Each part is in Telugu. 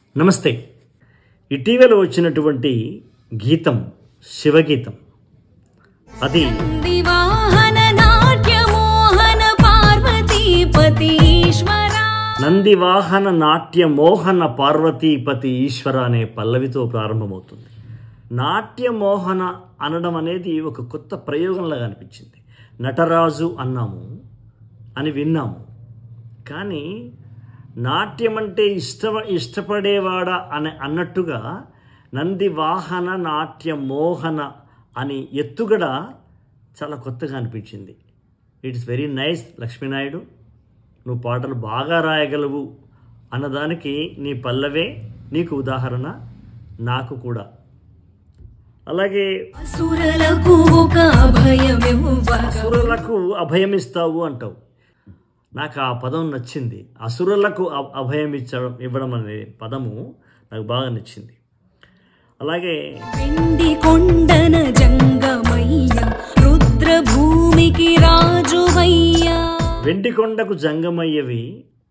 నమస్తే ఇటీవల వచ్చినటువంటి గీతం శివగీతం అది దివాహన నాట్యమోహన పార్వతీపతి ఈశ్వరా నందివాహన నాట్య మోహన పార్వతీపతి ఈశ్వర అనే పల్లవితో ప్రారంభమవుతుంది నాట్య మోహన అనడం అనేది ఒక కొత్త ప్రయోగంలాగా అనిపించింది నటరాజు అన్నాము అని విన్నాము కానీ నాట్యం అంటే ఇష్ట ఇష్టపడేవాడా అని అన్నట్టుగా నంది వాహన నాట్య మోహన అని ఎత్తుగడ చాలా కొత్తగా అనిపించింది ఇట్స్ వెరీ నైస్ లక్ష్మీనాయుడు నువ్వు పాటలు బాగా రాయగలవు అన్నదానికి నీ పల్లవే నీకు ఉదాహరణ నాకు కూడా అలాగే అసురలకు ఒక అభయమివ్వగా అసురులకు అభయమిస్తావు అంటావు నాకు ఆ పదం నచ్చింది అసురులకు అ- అభయం ఇచ్చడం ఇవ్వడం అనే పదము నాకు బాగా నచ్చింది అలాగే వెండి కొండన జంగమయ్య రుద్రభూమికి రాజువయ్యా వెండికొండకు జంగమయ్యవి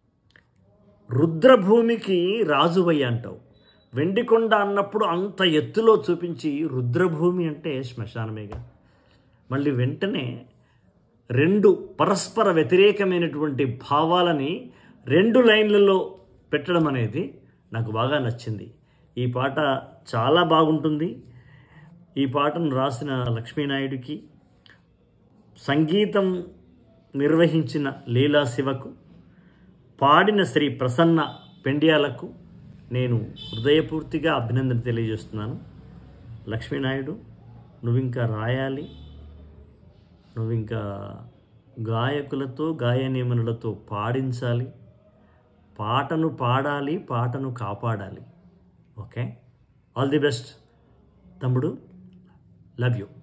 రుద్రభూమికి రాజువయ్య అంటావు వెండికొండ అన్నప్పుడు అంత ఎత్తులో చూపించి రుద్రభూమి అంటే శ్మశానమేగా మళ్ళీ వెంటనే రెండు పరస్పర వ్యతిరేకమైనటువంటి భావాలని రెండు లైన్లలో పెట్టడం అనేది నాకు బాగా నచ్చింది ఈ పాట చాలా బాగుంటుంది ఈ పాటను రాసిన లక్ష్మీనాయుడికి సంగీతం నిర్వహించిన లీలా శివకు పాడిన శ్రీ ప్రసన్న పెండ్యాలకు నేను హృదయపూర్తిగా అభినందన తెలియజేస్తున్నాను లక్ష్మీనాయుడు నువ్వింకా రాయాలి నువ్వింకా గాయకులతో గాయనియమనులతో పాడించాలి పాటను పాడాలి పాటను కాపాడాలి ఓకే ఆల్ ది బెస్ట్ తమ్ముడు లవ్ యూ